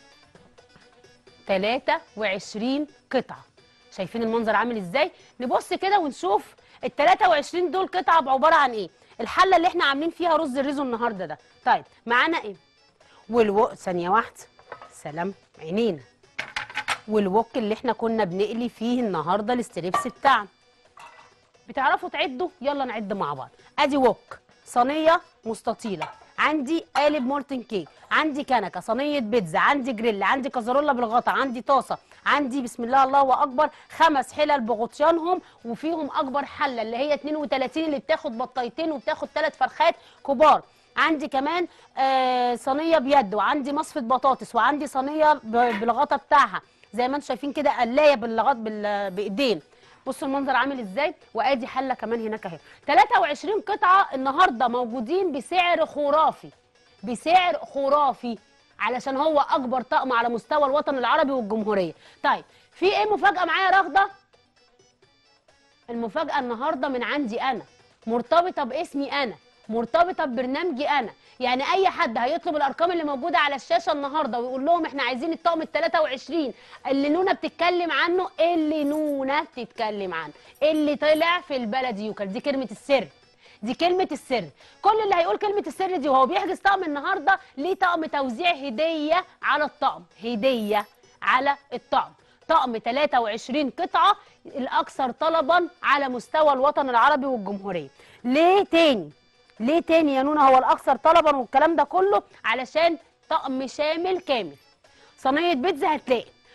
23 قطعه شايفين المنظر عامل ازاي نبص كده ونشوف ال 23 دول قطعه عباره عن ايه الحله اللي احنا عاملين فيها رز الريزو النهارده ده طيب معانا ايه والوق ثانيه واحده سلام عينينا والوك اللي احنا كنا بنقلي فيه النهارده الاستريبس بتاعنا بتعرفوا تعدوا يلا نعد مع بعض ادي وok صينيه مستطيله عندي قالب مولتن كيك عندي كنكه صينيه بيتزا عندي جريل عندي كازارولا بالغطا عندي طاسه عندي بسم الله الله اكبر خمس حلل بغطيانهم وفيهم اكبر حله اللي هي 32 اللي بتاخد بطايتين وبتاخد ثلاث فرخات كبار عندي كمان آه صينيه بيد وعندي مصفه بطاطس وعندي صينيه ب- بالغطا بتاعها زي ما انتم شايفين كده قلايه باللغط بال- بايدين بصوا المنظر عامل ازاي وادي حله كمان هناك اهي 23 قطعه النهارده موجودين بسعر خرافي بسعر خرافي علشان هو اكبر طقم على مستوى الوطن العربي والجمهوريه طيب في ايه مفاجاه معايا يا رغده المفاجاه النهارده من عندي انا مرتبطه باسمي انا مرتبطه ببرنامجي انا يعني اي حد هيطلب الارقام اللي موجوده على الشاشه النهارده ويقول لهم احنا عايزين الطقم ال 23 اللي نونا بتتكلم عنه اللي نونا بتتكلم عنه اللي طلع في البلدي يوكل دي كلمه السر دي كلمة السر كل اللي هيقول كلمة السر دي وهو بيحجز طقم النهاردة ليه طقم توزيع هدية على الطقم هدية على الطقم طقم 23 قطعة الأكثر طلبا على مستوى الوطن العربي والجمهورية ليه تاني ليه تاني يا نونا هو الأكثر طلبا والكلام ده كله علشان طقم شامل كامل صينية بيتزا هتلاقي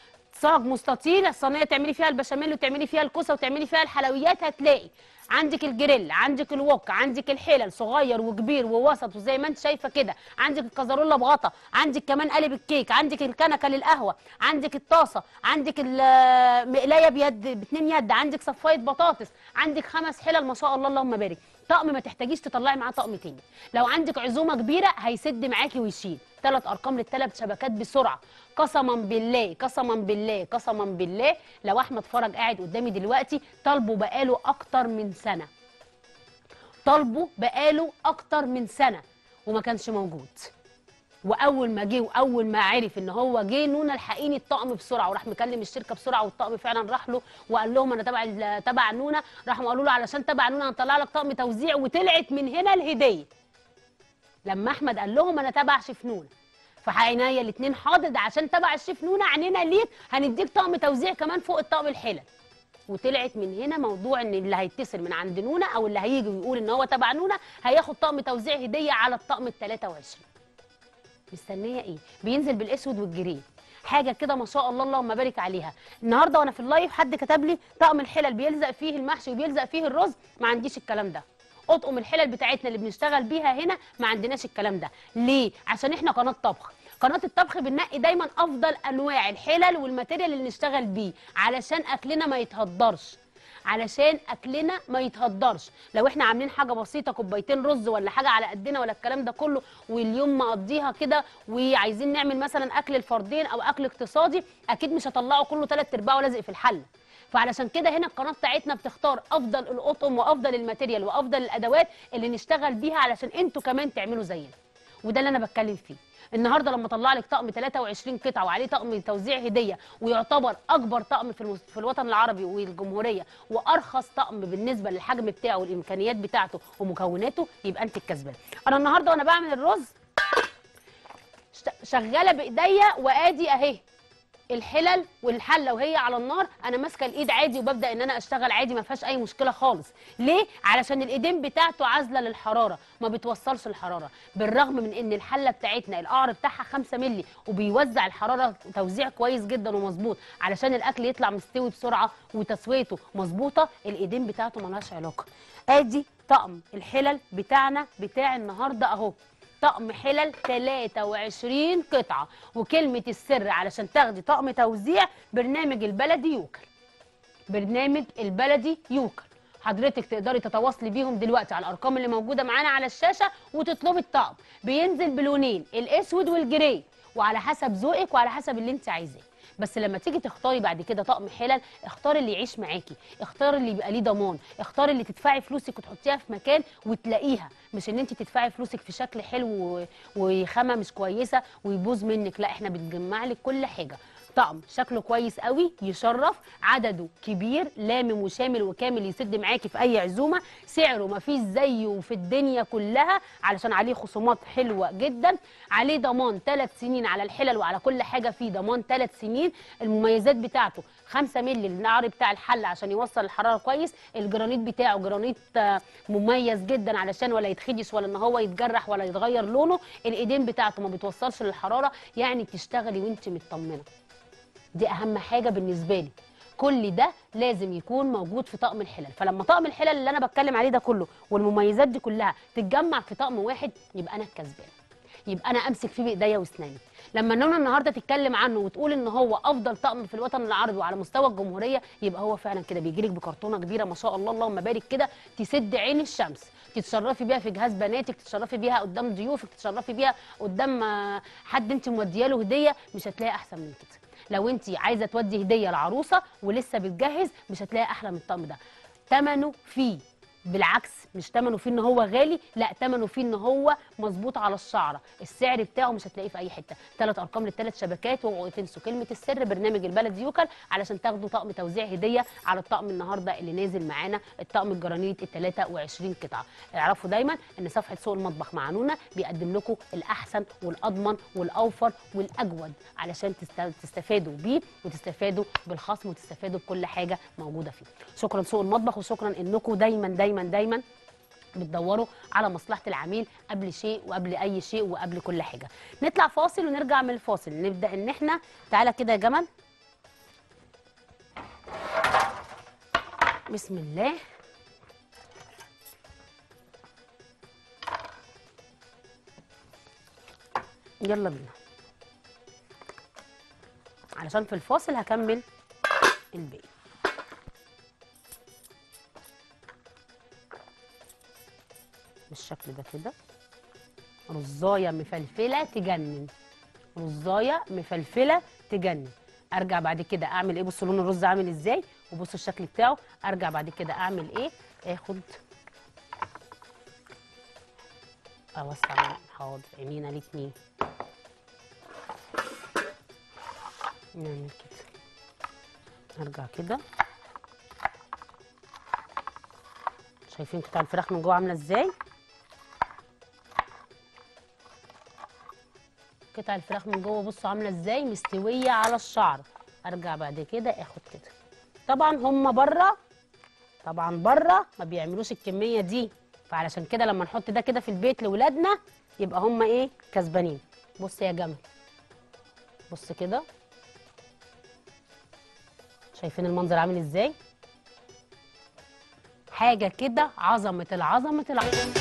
صاج مستطيل الصينيه تعملي فيها البشاميل وتعملي فيها الكوسه وتعملي فيها الحلويات هتلاقي عندك الجريل عندك الوك عندك الحلل صغير وكبير ووسط وزي ما انت شايفه كده عندك الكزرولة بغطا عندك كمان قالب الكيك عندك الكنكه للقهوه عندك الطاسه عندك المقلايه بيد باتنين يد عندك صفايه بطاطس عندك خمس حلل ما شاء الله اللهم بارك طقم ما تحتاجيش تطلعي معاه طقم تاني لو عندك عزومه كبيره هيسد معاكي ويشيل ثلاث ارقام للثلاث شبكات بسرعه قسما بالله قسما بالله قسما بالله لو احمد فرج قاعد قدامي دلوقتي طالبه بقاله اكتر من سنه طالبه بقاله اكتر من سنه وما كانش موجود واول ما جه واول ما عرف ان هو جه نونا الحقيني الطقم بسرعه وراح مكلم الشركه بسرعه والطقم فعلا راح له وقال لهم انا تبع ال- تبع نونا راحوا قالوا له علشان تبع نونا هنطلع لك طقم توزيع وطلعت من هنا الهديه لما احمد قال لهم انا تبع شيف نونا فعينيا الاثنين حاضر ده عشان تبع الشيف نونا عينينا ليك هنديك طقم توزيع كمان فوق الطقم الحلل وطلعت من هنا موضوع ان اللي هيتصل من عند نونا او اللي هيجي ويقول ان هو تبع نونا هياخد طقم توزيع هديه على الطقم ال 23 مستنيه ايه بينزل بالاسود والجري حاجه كده ما شاء الله اللهم بارك عليها النهارده وانا في اللايف حد كتب لي طقم الحلل بيلزق فيه المحشي وبيلزق فيه الرز ما عنديش الكلام ده اطقم الحلل بتاعتنا اللي بنشتغل بيها هنا ما عندناش الكلام ده ليه عشان احنا قناه طبخ قناه الطبخ بننقي دايما افضل انواع الحلل والماتيريال اللي نشتغل بيه علشان اكلنا ما يتهدرش علشان اكلنا ما يتهدرش لو احنا عاملين حاجه بسيطه كوبايتين رز ولا حاجه على قدنا ولا الكلام ده كله واليوم مقضيها كده وعايزين نعمل مثلا اكل الفردين او اكل اقتصادي اكيد مش هطلعه كله ثلاث ارباعه لازق في الحله فعلشان كده هنا القناه بتاعتنا بتختار افضل الاطقم وافضل الماتيريال وافضل الادوات اللي نشتغل بيها علشان انتوا كمان تعملوا زينا وده اللي انا بتكلم فيه النهارده لما اطلع لك طقم 23 قطعه وعليه طقم توزيع هديه ويعتبر اكبر طقم في المس- في الوطن العربي والجمهوريه وارخص طقم بالنسبه للحجم بتاعه والامكانيات بتاعته ومكوناته يبقى انت الكسبان انا النهارده وانا بعمل الرز شت- شغاله بايديا وادي اهي الحلل والحله وهي على النار انا ماسكه الايد عادي وببدا ان انا اشتغل عادي ما فيهاش اي مشكله خالص ليه علشان الايدين بتاعته عازله للحراره ما بتوصلش الحراره بالرغم من ان الحله بتاعتنا القعر بتاعها 5 مللي وبيوزع الحراره توزيع كويس جدا ومظبوط علشان الاكل يطلع مستوي بسرعه وتسويته مظبوطه الايدين بتاعته ملهاش علاقه ادي طقم الحلل بتاعنا بتاع النهارده اهو طقم حلل 23 قطعة وكلمة السر علشان تاخدي طقم توزيع برنامج البلدي يوكل برنامج البلدي يوكل حضرتك تقدري تتواصلي بيهم دلوقتي على الارقام اللي موجوده معانا على الشاشه وتطلبي الطقم بينزل بلونين الاسود والجراي وعلى حسب ذوقك وعلى حسب اللي انت عايزاه بس لما تيجي تختاري بعد كده طقم حلل اختاري اللي يعيش معاكي اختاري اللي يبقى ليه ضمان اختاري اللي تدفعي فلوسك وتحطيها في مكان وتلاقيها مش ان انت تدفعي فلوسك في شكل حلو و- وخامه مش كويسه ويبوظ منك لا احنا بنجمع لك كل حاجه طقم شكله كويس قوي يشرف عدده كبير لامم وشامل وكامل يسد معاكي في اي عزومه سعره ما فيش زيه في الدنيا كلها علشان عليه خصومات حلوه جدا عليه ضمان ثلاث سنين على الحلل وعلى كل حاجه فيه ضمان ثلاث سنين المميزات بتاعته 5 مللي النعر بتاع الحله عشان يوصل الحراره كويس الجرانيت بتاعه جرانيت آه، مميز جدا علشان ولا يتخدش ولا ان هو يتجرح ولا يتغير لونه الايدين بتاعته ما بتوصلش للحراره يعني تشتغلي وانت مطمنه دي اهم حاجه بالنسبه لي كل ده لازم يكون موجود في طقم الحلل فلما طقم الحلل اللي انا بتكلم عليه ده كله والمميزات دي كلها تتجمع في طقم واحد يبقى انا الكسبان يبقى انا امسك فيه بايديا واسناني لما نونا النهارده تتكلم عنه وتقول ان هو افضل طقم في الوطن العربي وعلى مستوى الجمهوريه يبقى هو فعلا كده بيجي لك بكرتونه كبيره ما شاء الله اللهم بارك كده تسد عين الشمس تتشرفي بيها في جهاز بناتك تتشرفي بيها قدام ضيوفك تتشرفي بيها قدام آه، حد انت موديه له هديه مش هتلاقي احسن من كده لو انت عايزه تودي هديه لعروسه ولسه بتجهز مش هتلاقي احلى من الطقم ده ثمنه فيه بالعكس مش ثمنه فيه ان هو غالي لا ثمنه فيه ان هو مظبوط على الشعره السعر بتاعه مش هتلاقيه في اي حته ثلاث ارقام للثلاث شبكات واوعوا تنسوا كلمه السر برنامج البلد يوكل علشان تاخدوا طقم توزيع هديه على الطقم النهارده اللي نازل معانا الطقم الجرانيت ال 23 قطعه اعرفوا دايما ان صفحه سوق المطبخ مع نونا بيقدم لكم الاحسن والاضمن والاوفر والاجود علشان تست- تستفادوا بيه وتستفادوا بالخصم وتستفادوا بكل حاجه موجوده فيه شكرا سوق المطبخ وشكرا انكم دايما دايما دايما بتدوروا على مصلحه العميل قبل شيء وقبل اي شيء وقبل كل حاجه نطلع فاصل ونرجع من الفاصل نبدا ان احنا تعالى كده يا جمل بسم الله يلا بينا علشان في الفاصل هكمل الباقي بالشكل ده كده رزايه مفلفله تجنن رزايه مفلفله تجنن ارجع بعد كده اعمل ايه بصوا لون الرز عامل ازاي وبصوا الشكل بتاعه ارجع بعد كده اعمل ايه اخد اوسع من- حاضر عينينا الاتنين نعمل كده ارجع كده شايفين قطع الفراخ من جوه عامله ازاي قطع الفراخ من جوه بصوا عامله ازاي مستويه على الشعر ارجع بعد كده اخد كده طبعا هم بره طبعا بره ما بيعملوش الكميه دي فعلشان كده لما نحط ده كده في البيت لاولادنا يبقى هم ايه كسبانين بص يا جمل بص كده شايفين المنظر عامل ازاي حاجه كده عظمه العظمه العظمه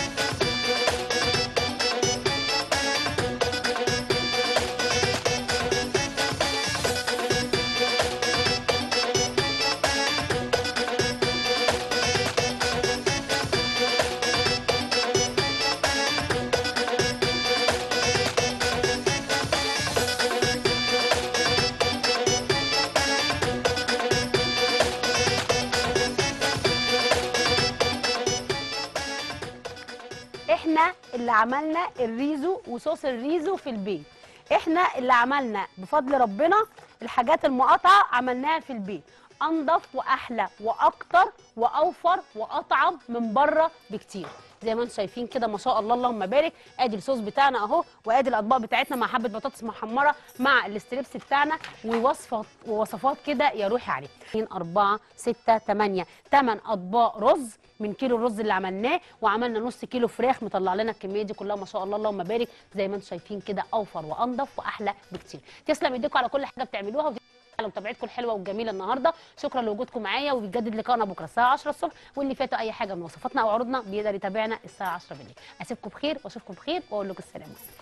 احنا اللي عملنا الريزو وصوص الريزو في البيت احنا اللي عملنا بفضل ربنا الحاجات المقاطعه عملناها في البيت انضف واحلى واكتر واوفر واطعم من بره بكتير زي ما انتم شايفين كده ما شاء الله اللهم بارك ادي الصوص بتاعنا اهو وادي الاطباق بتاعتنا مع حبه بطاطس محمره مع الاستريبس بتاعنا ووصفه ووصفات كده يا روحي عليه 2 4 6 8 8 اطباق رز من كيلو الرز اللي عملناه وعملنا نص كيلو فراخ مطلع لنا الكميه دي كلها ما شاء الله اللهم بارك زي ما انتم شايفين كده اوفر وانضف واحلى بكتير تسلم ايديكم على كل حاجه بتعملوها وت- على متابعتكم الحلوه والجميله النهارده شكرا لوجودكم معايا وبيتجدد لقائنا بكره الساعه 10 الصبح واللي فاتوا اي حاجه من وصفاتنا او عروضنا بيقدر يتابعنا الساعه 10 بالليل اسيبكم بخير واشوفكم بخير واقول لكم السلام عليكم